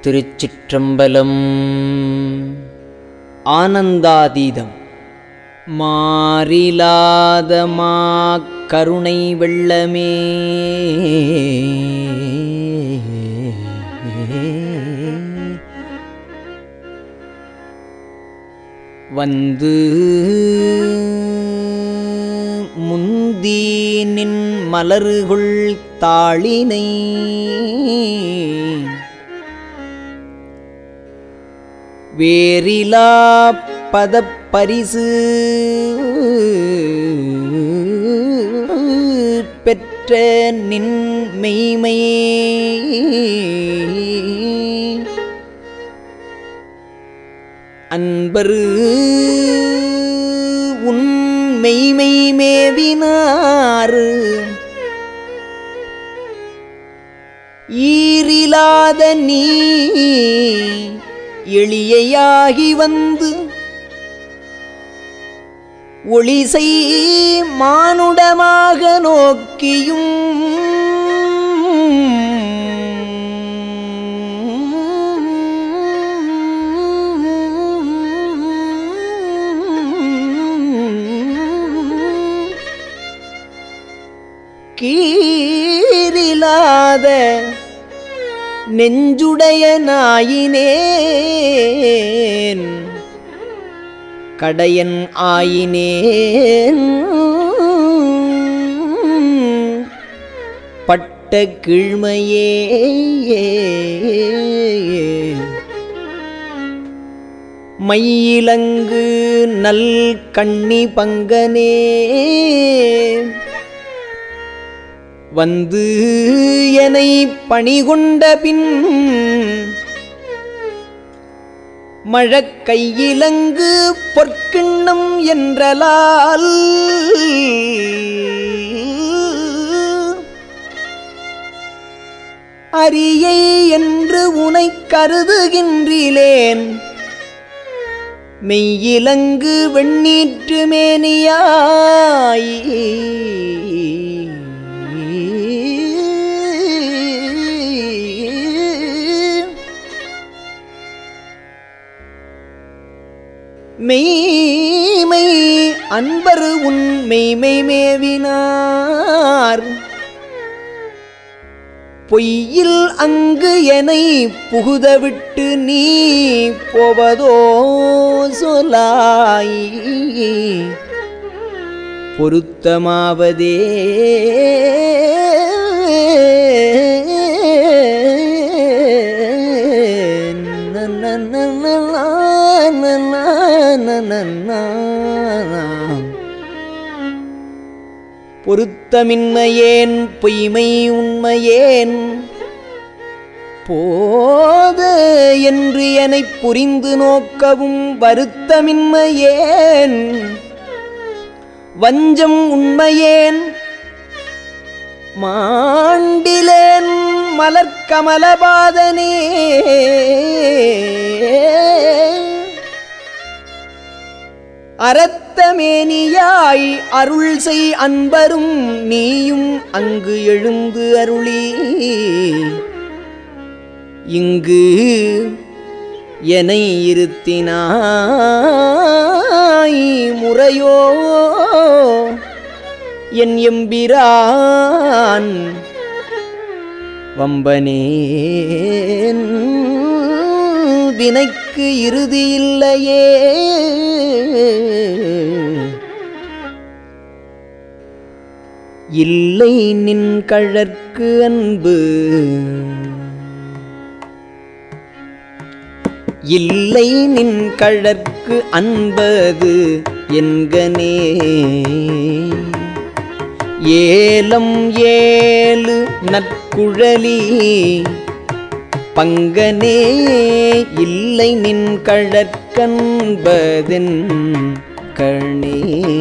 திருச்சிற்றம்பலம் ஆனந்தாதீதம் மாறிலாத மா கருணை வெள்ளமே வந்து முந்தி நின் மலருகுள் தாளினை வேறிலா பதப்பரிசு பெற்ற நின் மெய்மை அன்பரு உன் மெய்மை மேவினாறு ஈரிலாத நீ எளியாகி வந்து ஒளிசை மானுடமாக நோக்கியும் கீரிலாத நெஞ்சுடைய நாயினேன் கடையன் ஆயினேன் பட்ட கிழ்மையே மையிலங்கு நல் கண்ணி பங்கனே வந்து என்னை பணிகொண்ட பின் மழக்கையிலங்கு பொற்கிண்ணம் என்றலால் அரியை என்று உனை கருதுகின்றிலேன் மெய்யிலங்கு வெண்ணீற்று மேனியாய் மெய்மை அன்பரு உன் மெய்மை மேவினார் பொய்யில் அங்கு என்னை புகுதவிட்டு நீ போவதோ சொலாய் பொருத்தமாவதே பொருத்தமின்மையேன் பொய்மை உண்மையேன் போத என்று எனப் புரிந்து நோக்கவும் வருத்தமின்மையேன் வஞ்சம் உண்மையேன் மாண்டிலேன் மலர்க்கமலபாதனே அறத்தமேனியாய் அருள் செய் அன்பரும் நீயும் அங்கு எழுந்து அருளி இங்கு எனை இருத்தினாய் முறையோ என் எம்பிரான் வம்பனேன் வினைக்கு இறுதி இல்லையே இல்லை நின் கழற்கு அன்பு இல்லை நின் கழற்கு அன்பது என்கனே ஏலம் ஏழு நற்குழலி பங்கனே இல்லை நின் கழற்கன்பதென் கணே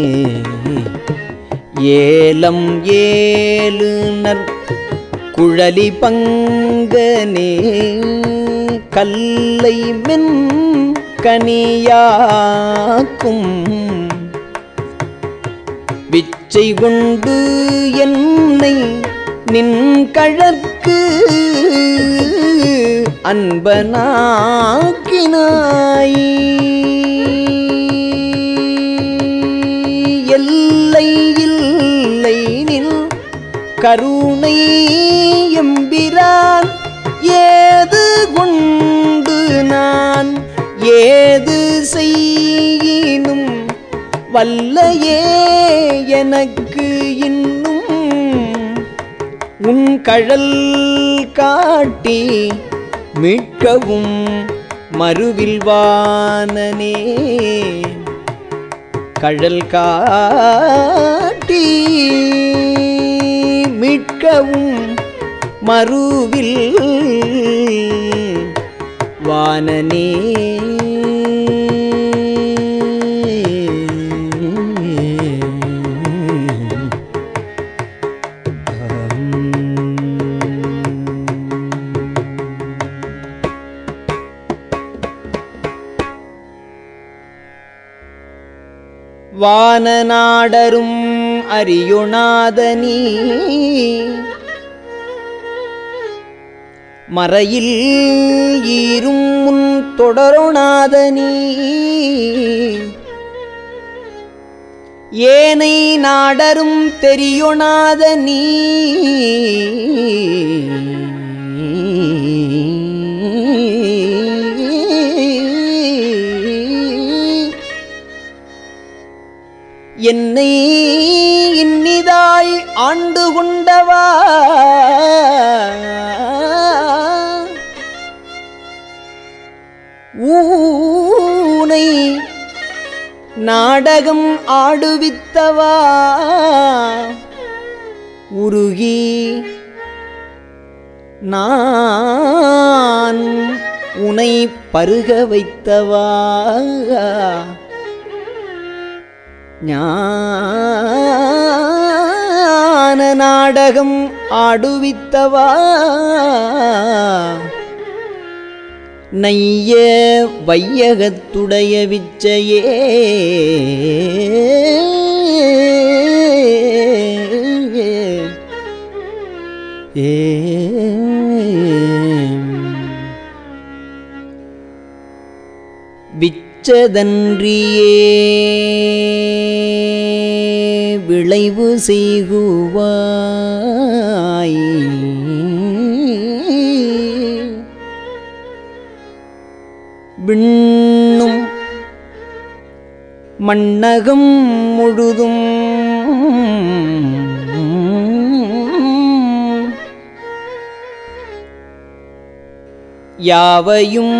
ஏலம் ஏழு நற்குழலி பங்கனே கல்லை மென் கனியாக்கும் விச்சை கொண்டு என்னை நின் கழற்கு அன்பனாக்கினாய் எல்லை இல்லை நின் கருணை எம்பிரான் ஏது கொண்டு நான் ஏது செய்யினும் வல்லையே எனக்கு இன்னும் உன் கழல் காட்டி மீட்கவும் மறுவில் வானனே கழல் காட்டி மீட்கவும் மறுவில் வானனே வானநாடரும் அறியொணாதனீ மறையில் ஈரும் முன் தொடரொணாதனீ ஏனை நாடரும் தெரியொணாத நீ என்னை இன்னிதாய் ஆண்டு கொண்டவா ஊனை நாடகம் ஆடுவித்தவா உருகி நான் உனை பருக வைத்தவா ஞான நாடகம் ஆடுவித்தவா நைய வையகத்துடைய விச்சையே ஏ விச்சதன்றியே விளைவு செய்குவாய் விண்ணும் மண்ணகம் முழுதும் யாவையும்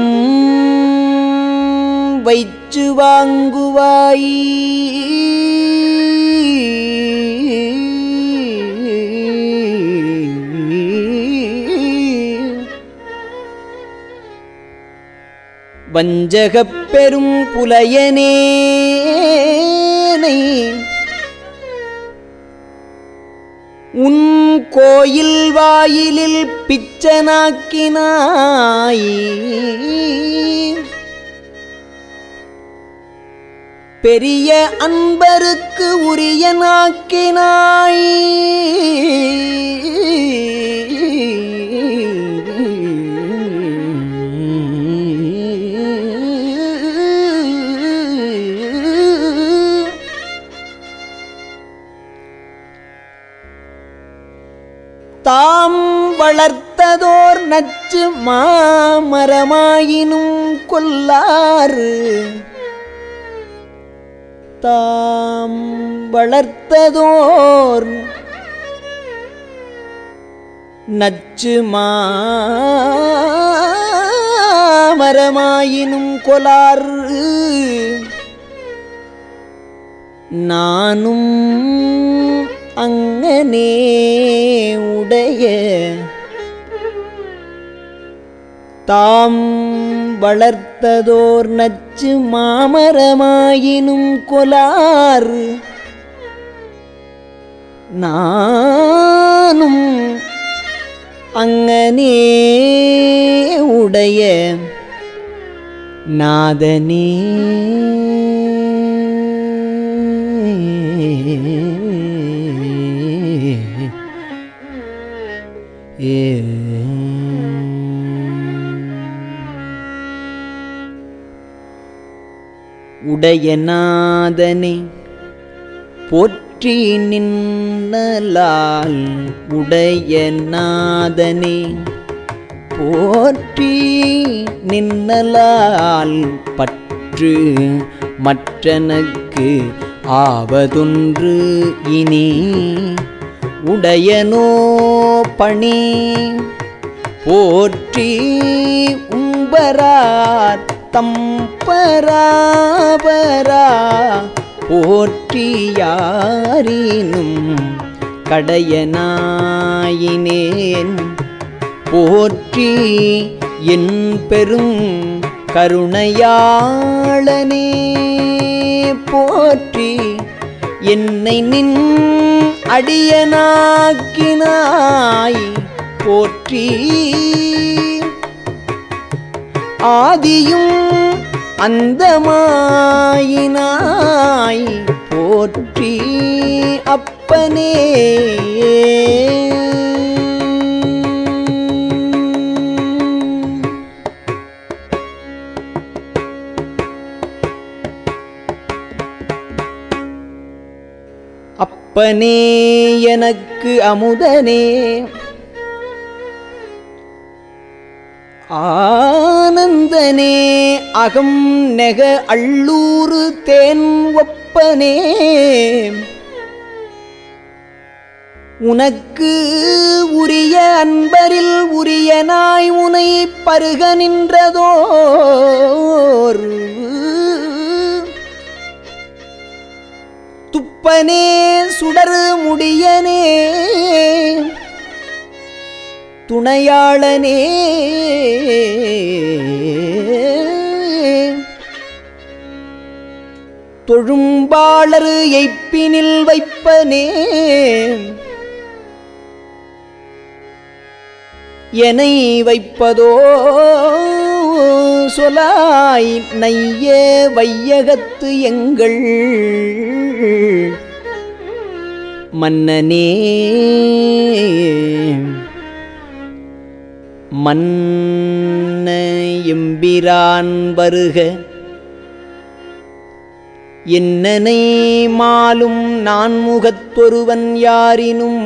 வைச்சு வாங்குவாய் வஞ்சகப் பெரும் புலையனேனை உன் கோயில் வாயிலில் பிச்சனாக்கினாய் பெரிய அன்பருக்கு உரியனாக்கினாய் தாம் வளர்த்ததோர் நச்சு மாமரமாயினும் கொல்லாறு தாம் வளர்த்ததோர் நச்சு மாமரமாயினும் கொலாறு நானும் அங்கனே உடைய தாம் வளர்த்ததோர் நச்சு மாமரமாயினும் கொலார் நானும் அங்கனே உடைய நாதனே ஏ உடையநாதனே போற்றி நின்னலால் உடையநாதனே போற்றி நின்னலால் பற்று மற்றனக்கு ஆவதொன்று இனி உடையனோ பணி போற்றி உம்பரார் தம்பராபரா போற்றி யாரினும் கடையனாயினேன் போற்றி என் பெரும் கருணையாளனே போற்றி என்னை நின் அடியனாக்கினாய் போற்றி ஆதியும் அந்தமாயினாய் போற்றி அப்பனே அப்பனே எனக்கு அமுதனே ஆனந்தனே அகம் நெக அள்ளூரு தேன் ஒப்பனே உனக்கு உரிய அன்பரில் உரியனாய் உனை பருக நின்றதோர் துப்பனே சுடரு முடியனே துணையாளனே தொழும்பாளரு எய்ப்பினில் வைப்பனே எனை வைப்பதோ சொலாய் நைய வையகத்து எங்கள் மன்னனே மன்ன எம்பிரான் வருக என்னனை மாலும் நான் முகத்தொருவன் யாரினும்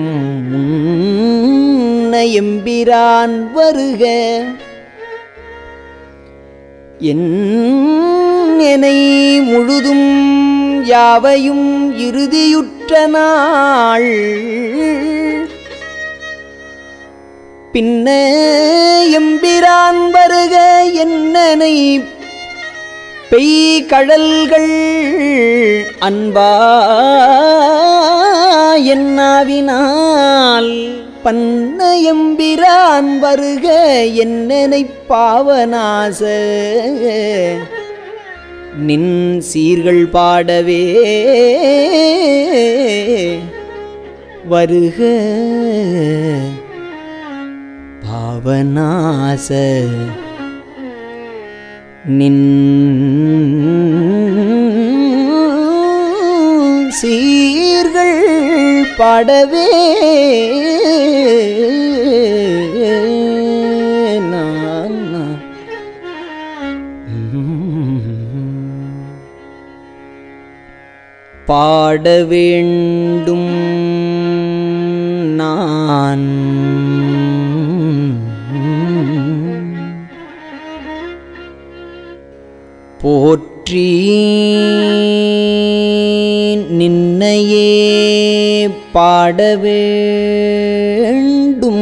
முன்ன எம்பிரான் வருக என்னை முழுதும் யாவையும் இறுதியுற்ற நாள் பின்ன எம்பிரான் வருக என்னனை பெய் கடல்கள் அன்பா என்னாவினால் பண்ண எம்பிரான் வருக என்னனை பாவநாச நின் சீர்கள் பாடவே வருக பாவநாச நின் சீர்கள் பாடவே நான் பாட வேண்டும் நான் போற்றி நின்னையே பாட வேண்டும்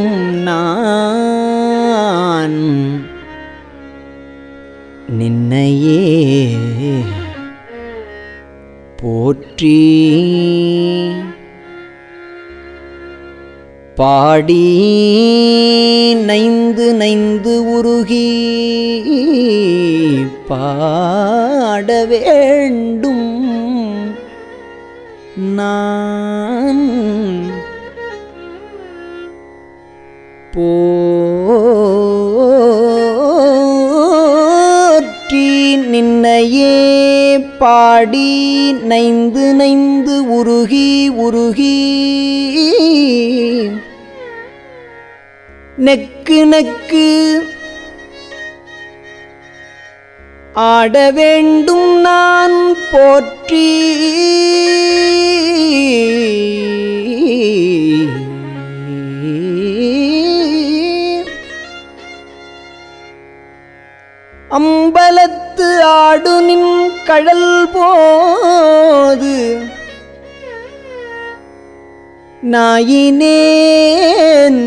நான் நின்னையே போற்றி பாடி நைந்து நைந்து உருகி பாட வேண்டும் நான் போற்றி நின்னையே பாடி நைந்து நைந்து உருகி உருகி நெக்கு நெக்கு ஆட வேண்டும் நான் போற்றி அம்பலத்து ஆடு நின் கழல் போது நாயினேன்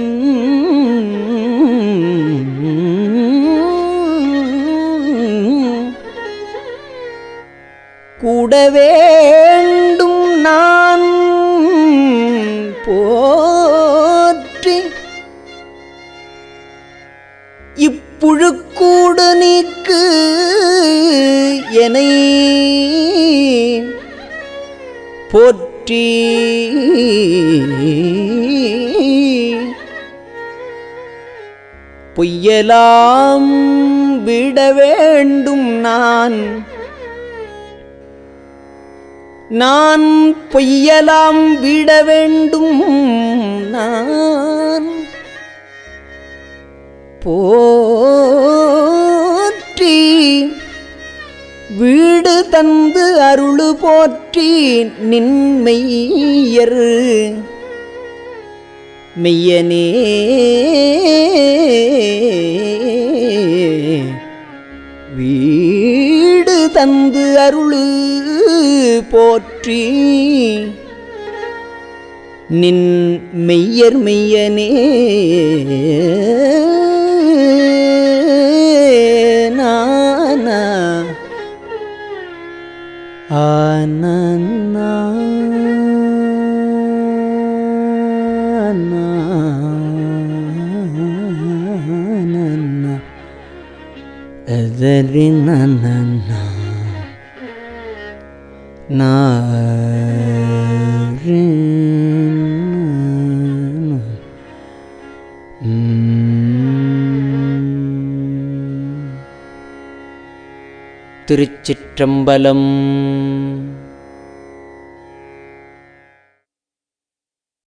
கூட வேண்டும் நான் போற்றி இப்புழுக்கூடு நீக்கு எனை போற்றி பொய்யலாம் விட வேண்டும் நான் நான் பொய்யலாம் விட வேண்டும் நான் போற்றி வீடு தந்து அருளு போற்றி நின்மெய்யர் மெய்யனே வீடு தந்து அருளு போற்றி நின் மெய்யர் மெய்யனே நானா ஆனன்னா ಅದರಿ ನನ್ನ திருச்சிற்றம்பலம்